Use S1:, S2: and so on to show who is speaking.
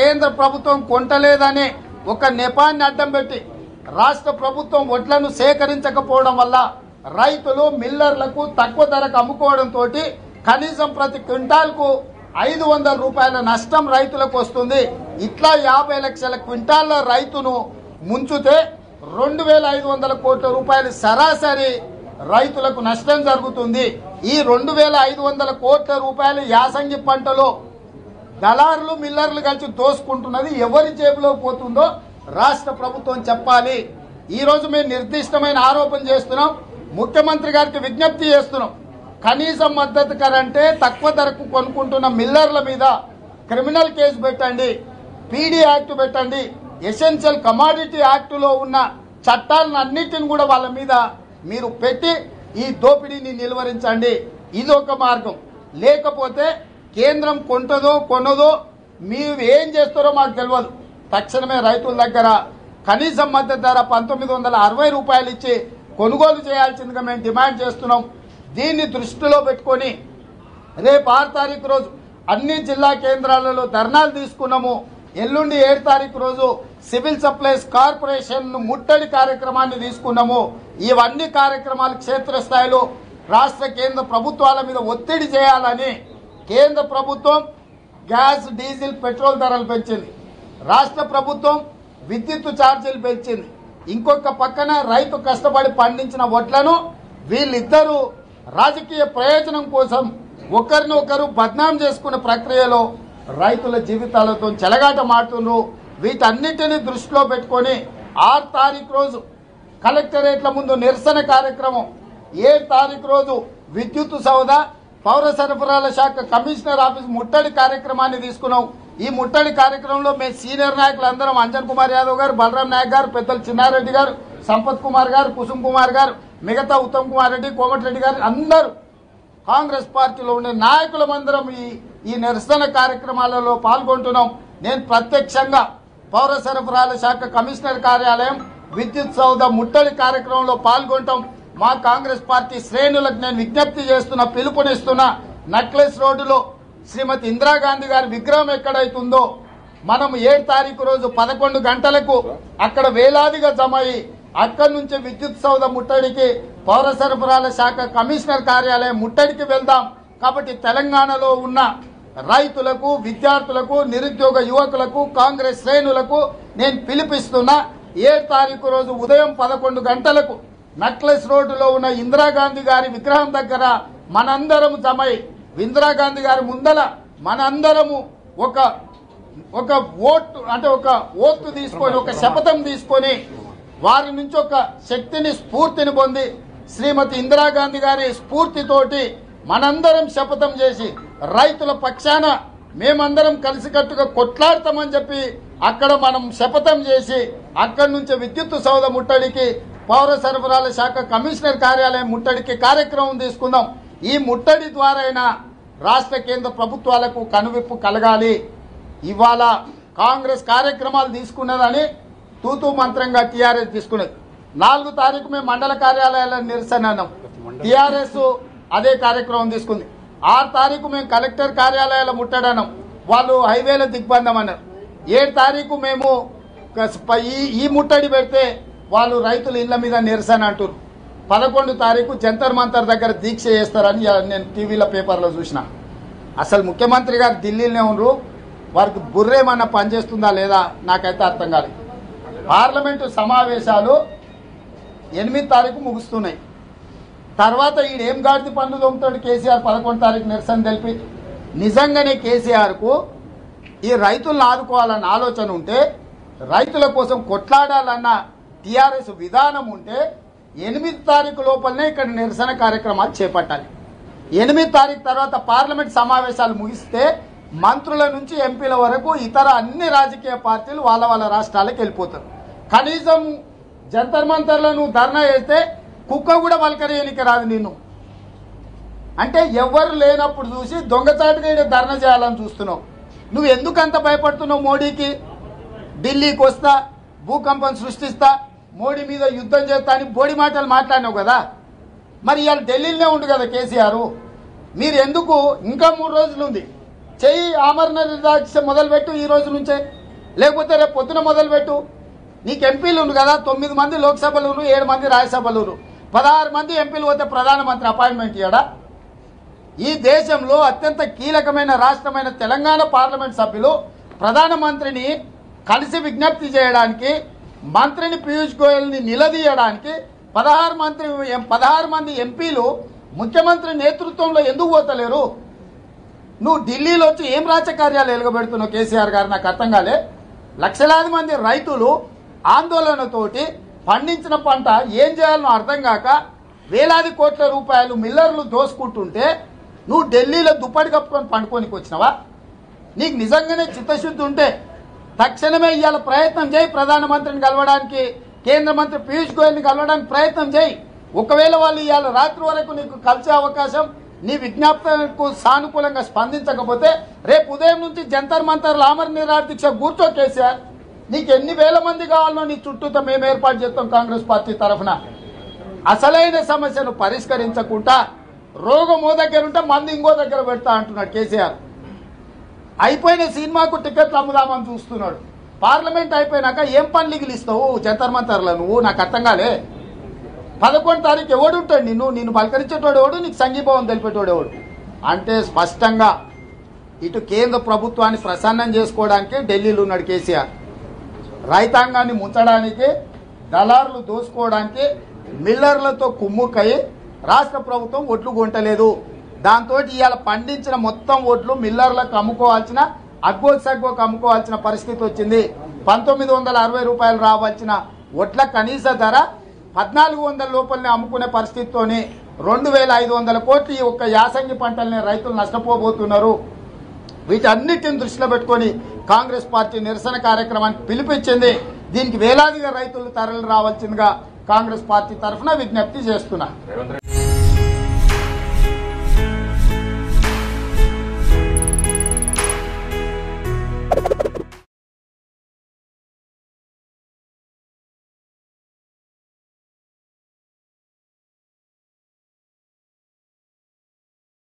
S1: కేంద్ర ప్రభుత్వం కొంటలేదనే ఒక నెపాన్ని అడ్డం పెట్టి రాష్ట్ర ప్రభుత్వం వడ్లను సేకరించకపోవడం వల్ల రైతులు మిల్లర్లకు తక్కువ ధరకు అమ్ముకోవడంతో కనీసం ప్రతి క్వింటాల్కు ఐదు వందల రూపాయల నష్టం రైతులకు వస్తుంది ఇట్లా యాభై లక్షల క్వింటాల్ల రైతును ముంచుతే రెండు వేల ఐదు వందల కోట్ల రూపాయలు సరాసరి రైతులకు నష్టం జరుగుతుంది ఈ రెండు వేల ఐదు వందల కోట్ల రూపాయలు యాసంగి పంటలో దళారులు మిల్లర్లు కలిసి దోసుకుంటున్నది ఎవరి జేబులో పోతుందో రాష్ట్ర ప్రభుత్వం చెప్పాలి ఈ రోజు మేము నిర్దిష్టమైన ఆరోపణ చేస్తున్నాం ముఖ్యమంత్రి గారికి విజ్ఞప్తి చేస్తున్నాం కనీస మద్దతు ధర అంటే తక్కువ ధరకు కొనుక్కుంటున్న మిల్లర్ల మీద క్రిమినల్ కేసు పెట్టండి పీడీ యాక్ట్ పెట్టండి ఎసెన్షియల్ కమాడిటీ యాక్టులో ఉన్న చట్టాలను అన్నిటిని కూడా వాళ్ళ మీద మీరు పెట్టి ఈ దోపిడీని నిలువరించండి ఇది ఒక మార్గం లేకపోతే కేంద్రం కొంటదో కొనదో మీరు ఏం చేస్తారో మాకు తెలియదు తక్షణమే రైతుల దగ్గర కనీస మద్దతు ధర పంతొమ్మిది వందల అరవై రూపాయలు ఇచ్చి కొనుగోలు చేయాల్సిందిగా మేము డిమాండ్ చేస్తున్నాం దీన్ని దృష్టిలో పెట్టుకొని రేపు ఆరు తారీఖు రోజు అన్ని జిల్లా కేంద్రాలలో ధర్నాలు తీసుకున్నాము ఎల్లుండి ఏడు తారీఖు రోజు సివిల్ సప్లైస్ కార్పొరేషన్ ముట్టడి కార్యక్రమాన్ని తీసుకున్నాము ఇవన్నీ కార్యక్రమాలు క్షేత్రస్థాయిలో రాష్ట్ర కేంద్ర ప్రభుత్వాల మీద ఒత్తిడి చేయాలని కేంద్ర ప్రభుత్వం గ్యాస్ డీజిల్ పెట్రోల్ ధరలు పెంచింది రాష్ట్ర ప్రభుత్వం విద్యుత్ ఛార్జీలు పెంచింది ఇంకొక పక్కన రైతు కష్టపడి పండించిన వడ్లను వీళ్ళిద్దరూ రాజకీయ ప్రయోజనం కోసం ఒకరిని ఒకరు బద్నాం చేసుకునే ప్రక్రియలో రైతుల జీవితాలతో చెలగాట మాడుతున్నారు వీటన్నిటిని దృష్టిలో పెట్టుకొని ఆరు తారీఖు రోజు కలెక్టరేట్ల ముందు నిరసన కార్యక్రమం ఏడు తారీఖు రోజు విద్యుత్ సౌదా పౌర సరఫరాల శాఖ కమిషనర్ ఆఫీస్ ముట్టడి కార్యక్రమాన్ని తీసుకున్నాం ఈ ముట్టడి కార్యక్రమంలో మేము సీనియర్ నాయకులు అందరం అంజన్ కుమార్ యాదవ్ గారు బలరాం నాయక్ గారు పెద్దలు చిన్నారెడ్డి గారు సంపత్ కుమార్ గారు కుసుమ్ కుమార్ గారు మిగతా ఉత్తమ్ కుమార్ రెడ్డి కోమటిరెడ్డి గారు అందరూ కాంగ్రెస్ పార్టీలో ఉండే నాయకులమందరం ఈ ఈ నిరసన కార్యక్రమాలలో పాల్గొంటున్నాం నేను ప్రత్యక్షంగా పౌర సరఫరాల శాఖ కమిషనర్ కార్యాలయం విద్యుత్ సౌధ ముట్టడి కార్యక్రమంలో పాల్గొంటాం మా కాంగ్రెస్ పార్టీ శ్రేణులకు నేను విజ్ఞప్తి చేస్తున్నా పిలుపునిస్తున్నా నక్లెస్ రోడ్డులో శ్రీమతి ఇందిరాగాంధీ గారి విగ్రహం ఎక్కడైతుందో మనం ఏడు తారీఖు రోజు పదకొండు గంటలకు అక్కడ వేలాదిగా జమ అయ్యి అక్కడి నుంచి విద్యుత్ సౌధ ముట్టడికి పౌర సరఫరాల శాఖ కమిషనర్ కార్యాలయం ముట్టడికి వెళ్దాం కాబట్టి తెలంగాణలో ఉన్న రైతులకు విద్యార్థులకు నిరుద్యోగ యువకులకు కాంగ్రెస్ శ్రేణులకు నేను పిలిపిస్తున్నా ఏడు తారీఖు రోజు ఉదయం పదకొండు గంటలకు నక్లెస్ రోడ్డులో ఉన్న ఇందిరాగాంధీ గారి విగ్రహం దగ్గర మనందరం జమై ఇందిరాగాంధీ గారి ముందల మనందరము ఒక ఒక ఓటు అంటే ఒక ఓతు తీసుకొని ఒక శపథం తీసుకొని వారి నుంచి ఒక శక్తిని స్ఫూర్తిని పొంది శ్రీమతి ఇందిరాగాంధీ గారి స్ఫూర్తితోటి మనందరం శపథం చేసి రైతుల పక్షాన మేమందరం కలిసికట్టుగా కొట్లాడతామని చెప్పి అక్కడ మనం శపథం చేసి అక్కడి నుంచి విద్యుత్ సౌధ ముట్టడికి పౌర సరఫరాల శాఖ కమిషనర్ కార్యాలయం ముట్టడికి కార్యక్రమం తీసుకుందాం ఈ ముట్టడి ద్వారా రాష్ట్ర కేంద్ర ప్రభుత్వాలకు కనువిప్పు కలగాలి ఇవాళ కాంగ్రెస్ కార్యక్రమాలు తీసుకున్నదని తూతూ మంత్రంగా టీఆర్ఎస్ తీసుకున్నది నాలుగు తారీఖు మేము మండల కార్యాలయాల నిరసన అన్నాం టీఆర్ఎస్ అదే కార్యక్రమం తీసుకుంది ఆరు తారీఖు మేము కలెక్టర్ కార్యాలయాల ముట్టడన్నాం వాళ్ళు హైవేల దిగ్బంధం అన్నారు ఏడు తారీఖు మేము కస్- ప- ఈ ఈ ముట్టడి పెడితే వాళ్ళు రైతుల ఇళ్ల మీద నిరసన అంటారు పదకొండు తారీఖు జంతర్ మంతర్ దగ్గర దీక్ష చేస్తారని ఇవాళ నేను టీవీలో పేపర్లో చూసిన అసలు ముఖ్యమంత్రి గారు ఢిల్లీలోనే ఉన్నారు వారికి బుర్రేమన్నా పనిచేస్తుందా లేదా నాకైతే అర్థం కాలేదు పార్లమెంటు సమావేశాలు ఎనిమిది తారీఖు ముగుస్తున్నాయి తర్వాత ఈడు ఏం గాడిది పనులు దొంగతాడు కేసీఆర్ పదకొండు తారీఖు నిరసన తెలిపి నిజంగానే కేసీఆర్కు ఈ రైతులను ఆదుకోవాలన్న ఆలోచన ఉంటే రైతుల కోసం కొట్లాడాలన్న టీఆర్ఎస్ విధానం ఉంటే ఎనిమిది తారీఖు లోపలనే ఇక్కడ నిరసన కార్యక్రమాలు చేపట్టాలి ఎనిమిది తారీఖు తర్వాత పార్లమెంట్ సమావేశాలు ముగిస్తే మంత్రుల నుంచి ఎంపీల వరకు ఇతర అన్ని రాజకీయ పార్టీలు వాళ్ళ వాళ్ళ రాష్ట్రాలకు వెళ్ళిపోతారు కనీసం జంతర్ మంతర్లో నువ్వు ధర్నా చేస్తే కుక్క కూడా పలకరేయనికి రాదు నిన్ను అంటే ఎవరు లేనప్పుడు చూసి దొంగచాటుగా ఈడ ధర్నా చేయాలని చూస్తున్నావు నువ్వు ఎందుకు అంత భయపడుతున్నావు మోడీకి ఢిల్లీకి వస్తా భూకంపం సృష్టిస్తా మోడీ మీద యుద్ధం చేస్తా అని బోడి మాటలు మాట్లాడినావు కదా మరి ఇవాళ ఢిల్లీలోనే ఉండు కదా కేసీఆర్ మీరు ఎందుకు ఇంకా మూడు రోజులు ఉంది చెయ్యి ఆమరణ నిరాక్ష మొదలుపెట్టు ఈ రోజు నుంచే లేకపోతే రేపు పొద్దున మొదలుపెట్టు నీకు ఎంపీలు ఉన్నారు కదా తొమ్మిది మంది లోక్సభలు ఉన్నారు, ఏడు మంది రాజ్యసభలు ఉన్నారు. పదహారు మంది ఎంపీలు పోతే ప్రధానమంత్రి అపాయింట్మెంట్ ఇవ్వడా ఈ దేశంలో అత్యంత కీలకమైన రాష్ట్రమైన తెలంగాణ పార్లమెంట్ సభ్యులు ప్రధానమంత్రిని కలిసి విజ్ఞప్తి చేయడానికి మంత్రిని పీయూష్ గోయల్ని నిలదీయడానికి పదహారు మంత్రి పదహారు మంది ఎంపీలు ముఖ్యమంత్రి నేతృత్వంలో ఎందుకు పోతలేరు నువ్వు ఢిల్లీలో వచ్చి ఏం రాజకార్యాలు ఎలుగబెడుతున్నావు కేసీఆర్ గారు నాకు అర్థం కాలే లక్షలాది మంది రైతులు ఆందోళనతోటి పండించిన పంట ఏం చేయాలనో అర్థం కాక వేలాది కోట్ల రూపాయలు మిల్లర్లు దోసుకుంటుంటే నువ్వు ఢిల్లీలో దుప్పటి కప్పుకొని పండుకోనికి వచ్చినావా నీకు నిజంగానే చిత్తశుద్ధి ఉంటే తక్షణమే ఇవాళ ప్రయత్నం చేయి ప్రధానమంత్రిని కలవడానికి కేంద్ర మంత్రి పీయూష్ గోయల్ని కలవడానికి ప్రయత్నం చేయి ఒకవేళ వాళ్ళు ఇవాళ రాత్రి వరకు నీకు కలిసే అవకాశం నీ విజ్ఞాపనకు సానుకూలంగా స్పందించకపోతే రేపు ఉదయం నుంచి జంతర్ మంతర్ లామర్ నిరాదీక్ష కూర్చో కేసీఆర్ నీకు ఎన్ని వేల మంది కావాలనో నీ చుట్టూతో మేము ఏర్పాటు చేస్తాం కాంగ్రెస్ పార్టీ తరఫున అసలైన సమస్యను పరిష్కరించకుండా రోగం ఓ దగ్గర ఉంటే మంది ఇంకో దగ్గర పెడతా అంటున్నాడు కేసీఆర్ అయిపోయిన సినిమాకు టికెట్లు అమ్ముదామని చూస్తున్నాడు పార్లమెంట్ అయిపోయినాక ఏం పనులు గిలిస్తావు జంతర్ మంతర్లో నువ్వు నాకు అర్థం కాలే పదకొండు తారీఖు ఎవడు ఉంటాడు నిన్ను నిన్ను పలకరించేటోడు ఎవడు నీకు సంఘీభావం తెలిపేటోడు ఎవడు అంటే స్పష్టంగా ఇటు కేంద్ర ప్రభుత్వాన్ని ప్రసన్నం చేసుకోవడానికి ఢిల్లీలో ఉన్నాడు కేసీఆర్ రైతాంగాన్ని ముంచడానికి దళారులు దోసుకోవడానికి మిల్లర్లతో కుమ్ముక్కై రాష్ట్ర ప్రభుత్వం ఒడ్లు కొంటలేదు దాంతో ఇవాళ పండించిన మొత్తం ఒడ్లు మిల్లర్లకు అమ్ముకోవాల్సిన అగ్గోకి సగ్గోకి అమ్ముకోవాల్సిన పరిస్థితి వచ్చింది పంతొమ్మిది వందల అరవై రూపాయలు రావాల్సిన ఒడ్ల కనీస ధర పద్నాలుగు వందల లోపలనే అమ్ముకునే పరిస్థితితోని రెండు వేల ఐదు వందల కోట్లు ఈ ఒక్క యాసంగి పంటల్ని రైతులు నష్టపోబోతున్నారు వీటన్నిటిని దృష్టిలో పెట్టుకొని కాంగ్రెస్ పార్టీ నిరసన కార్యక్రమానికి పిలిపించింది దీనికి వేలాదిగా రైతులు తరలి రావాల్సిందిగా కాంగ్రెస్ పార్టీ తరఫున విజ్ఞప్తి చేస్తున్నా
S2: రేవంత్ రెడ్డి